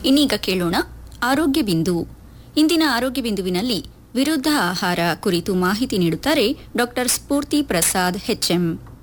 ಇನ್ನೀಗ ಕೇಳೋಣ ಆರೋಗ್ಯ ಬಿಂದು ಇಂದಿನ ಆರೋಗ್ಯ ಬಿಂದುವಿನಲ್ಲಿ ವಿರುದ್ಧ ಆಹಾರ ಕುರಿತು ಮಾಹಿತಿ ನೀಡುತ್ತಾರೆ ಡಾಕ್ಟರ್ ಸ್ಫೂರ್ತಿ ಪ್ರಸಾದ್ ಎಚ್ಎಂ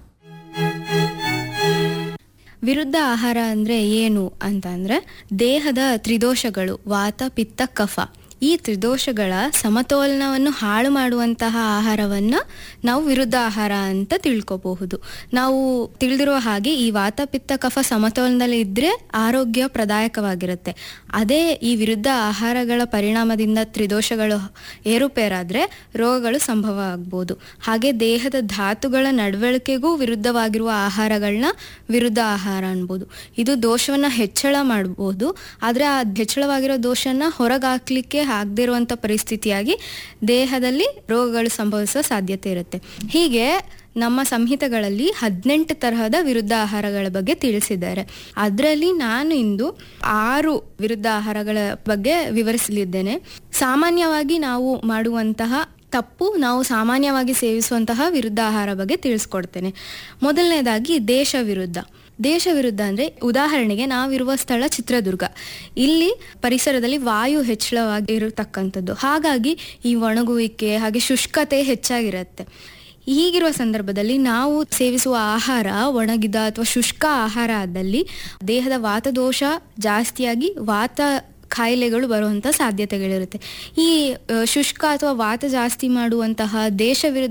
ವಿರುದ್ಧ ಆಹಾರ ಅಂದ್ರೆ ಏನು ಅಂತ ಅಂದ್ರೆ ದೇಹದ ತ್ರಿದೋಷಗಳು ವಾತ ಪಿತ್ತ ಕಫ ಈ ತ್ರಿದೋಷಗಳ ಸಮತೋಲನವನ್ನು ಹಾಳು ಮಾಡುವಂತಹ ಆಹಾರವನ್ನ ನಾವು ವಿರುದ್ಧ ಆಹಾರ ಅಂತ ತಿಳ್ಕೋಬಹುದು ನಾವು ತಿಳಿದಿರುವ ಹಾಗೆ ಈ ವಾತ ಪಿತ್ತ ಕಫ ಸಮತೋಲನದಲ್ಲಿ ಇದ್ರೆ ಆರೋಗ್ಯ ಪ್ರದಾಯಕವಾಗಿರುತ್ತೆ ಅದೇ ಈ ವಿರುದ್ಧ ಆಹಾರಗಳ ಪರಿಣಾಮದಿಂದ ತ್ರಿದೋಷಗಳು ಏರುಪೇರಾದ್ರೆ ರೋಗಗಳು ಸಂಭವ ಆಗ್ಬೋದು ಹಾಗೆ ದೇಹದ ಧಾತುಗಳ ನಡವಳಿಕೆಗೂ ವಿರುದ್ಧವಾಗಿರುವ ಆಹಾರಗಳನ್ನ ವಿರುದ್ಧ ಆಹಾರ ಅನ್ಬೋದು ಇದು ದೋಷವನ್ನ ಹೆಚ್ಚಳ ಮಾಡ್ಬೋದು ಆದ್ರೆ ಆ ಹೆಚ್ಚಳವಾಗಿರೋ ದೋಷನ ಹೊರಗಾಕ್ಲಿಕ್ಕೆ ಆಗದೇ ಇರುವಂತ ಪರಿಸ್ಥಿತಿಯಾಗಿ ದೇಹದಲ್ಲಿ ರೋಗಗಳು ಸಂಭವಿಸುವ ಸಾಧ್ಯತೆ ಇರುತ್ತೆ ಹೀಗೆ ನಮ್ಮ ಸಂಹಿತೆಗಳಲ್ಲಿ ಹದಿನೆಂಟು ತರಹದ ವಿರುದ್ಧ ಆಹಾರಗಳ ಬಗ್ಗೆ ತಿಳಿಸಿದ್ದಾರೆ ಅದರಲ್ಲಿ ನಾನು ಇಂದು ಆರು ವಿರುದ್ಧ ಆಹಾರಗಳ ಬಗ್ಗೆ ವಿವರಿಸಲಿದ್ದೇನೆ ಸಾಮಾನ್ಯವಾಗಿ ನಾವು ಮಾಡುವಂತಹ ತಪ್ಪು ನಾವು ಸಾಮಾನ್ಯವಾಗಿ ಸೇವಿಸುವಂತಹ ವಿರುದ್ಧ ಆಹಾರ ಬಗ್ಗೆ ತಿಳಿಸ್ಕೊಡ್ತೇನೆ ಮೊದಲನೇದಾಗಿ ದೇಶ ವಿರುದ್ಧ ದೇಶ ವಿರುದ್ಧ ಅಂದ್ರೆ ಉದಾಹರಣೆಗೆ ನಾವಿರುವ ಸ್ಥಳ ಚಿತ್ರದುರ್ಗ ಇಲ್ಲಿ ಪರಿಸರದಲ್ಲಿ ವಾಯು ಹೆಚ್ಚಳವಾಗಿರತಕ್ಕಂಥದ್ದು ಹಾಗಾಗಿ ಈ ಒಣಗುವಿಕೆ ಹಾಗೆ ಶುಷ್ಕತೆ ಹೆಚ್ಚಾಗಿರುತ್ತೆ ಹೀಗಿರುವ ಸಂದರ್ಭದಲ್ಲಿ ನಾವು ಸೇವಿಸುವ ಆಹಾರ ಒಣಗಿದ ಅಥವಾ ಶುಷ್ಕ ಆಹಾರ ಆದಲ್ಲಿ ದೇಹದ ವಾತದೋಷ ಜಾಸ್ತಿಯಾಗಿ ವಾತ ಕಾಯಿಲೆಗಳು ಬರುವಂಥ ಸಾಧ್ಯತೆಗಳಿರುತ್ತೆ ಈ ಅ, ಶುಷ್ಕ ಅಥವಾ ವಾತ ಜಾಸ್ತಿ ಮಾಡುವಂತಹ ದೇಶ ವಿರುದ್ಧ